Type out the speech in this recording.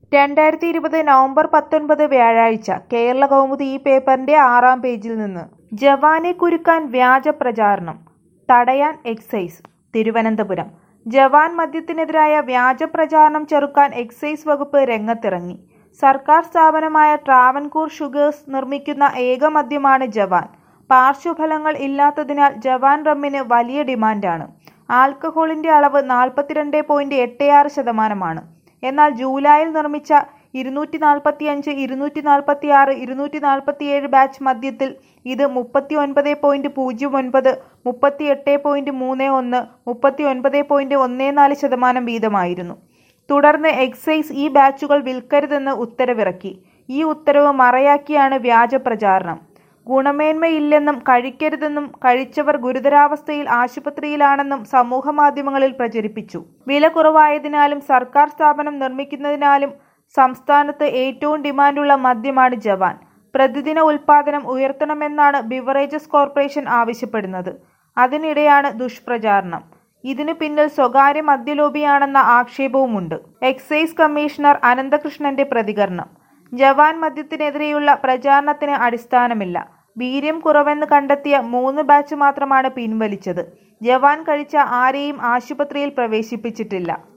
രണ്ടായിരത്തി ഇരുപത് നവംബർ പത്തൊൻപത് വ്യാഴാഴ്ച കേരള കൗമുദി ഈ പേപ്പറിന്റെ ആറാം പേജിൽ നിന്ന് ജവാനെ കുരുക്കാൻ വ്യാജ പ്രചാരണം തടയാൻ എക്സൈസ് തിരുവനന്തപുരം ജവാൻ മദ്യത്തിനെതിരായ വ്യാജ പ്രചാരണം ചെറുക്കാൻ എക്സൈസ് വകുപ്പ് രംഗത്തിറങ്ങി സർക്കാർ സ്ഥാപനമായ ട്രാവൻകൂർ ഷുഗേഴ്സ് നിർമ്മിക്കുന്ന ഏക മദ്യമാണ് ജവാൻ പാർശ്വഫലങ്ങൾ ഇല്ലാത്തതിനാൽ ജവാൻ റമ്മിന് വലിയ ഡിമാൻഡാണ് ആൽക്കഹോളിന്റെ അളവ് നാൽപ്പത്തിരണ്ട് പോയിന്റ് എട്ട് ആറ് ശതമാനമാണ് എന്നാൽ ജൂലൈയിൽ നിർമ്മിച്ച ഇരുന്നൂറ്റി നാൽപ്പത്തിയഞ്ച് ഇരുന്നൂറ്റി നാൽപ്പത്തി ആറ് ഇരുന്നൂറ്റി നാൽപ്പത്തിയേഴ് ബാച്ച് മദ്യത്തിൽ ഇത് മുപ്പത്തി ഒൻപത് പോയിന്റ് പൂജ്യം ഒൻപത് മുപ്പത്തി എട്ട് പോയിന്റ് മൂന്ന് ഒന്ന് മുപ്പത്തി ഒൻപത് പോയിന്റ് ഒന്ന് നാല് ശതമാനം വീതമായിരുന്നു തുടർന്ന് എക്സൈസ് ഈ ബാച്ചുകൾ വിൽക്കരുതെന്ന് ഉത്തരവിറക്കി ഈ ഉത്തരവ് മറയാക്കിയാണ് വ്യാജ പ്രചാരണം ഗുണമേന്മയില്ലെന്നും കഴിക്കരുതെന്നും കഴിച്ചവർ ഗുരുതരാവസ്ഥയിൽ ആശുപത്രിയിലാണെന്നും സമൂഹമാധ്യമങ്ങളിൽ പ്രചരിപ്പിച്ചു വില കുറവായതിനാലും സർക്കാർ സ്ഥാപനം നിർമ്മിക്കുന്നതിനാലും സംസ്ഥാനത്ത് ഏറ്റവും ഡിമാൻഡുള്ള മദ്യമാണ് ജവാൻ പ്രതിദിന ഉൽപാദനം ഉയർത്തണമെന്നാണ് ബിവറേജസ് കോർപ്പറേഷൻ ആവശ്യപ്പെടുന്നത് അതിനിടെയാണ് ദുഷ്പ്രചാരണം ഇതിനു പിന്നിൽ സ്വകാര്യ മദ്യലോബിയാണെന്ന ആക്ഷേപവുമുണ്ട് എക്സൈസ് കമ്മീഷണർ അനന്തകൃഷ്ണന്റെ പ്രതികരണം ജവാൻ മദ്യത്തിനെതിരെയുള്ള പ്രചാരണത്തിന് അടിസ്ഥാനമില്ല വീര്യം കുറവെന്ന് കണ്ടെത്തിയ മൂന്ന് ബാച്ച് മാത്രമാണ് പിൻവലിച്ചത് ജവാൻ കഴിച്ച ആരെയും ആശുപത്രിയിൽ പ്രവേശിപ്പിച്ചിട്ടില്ല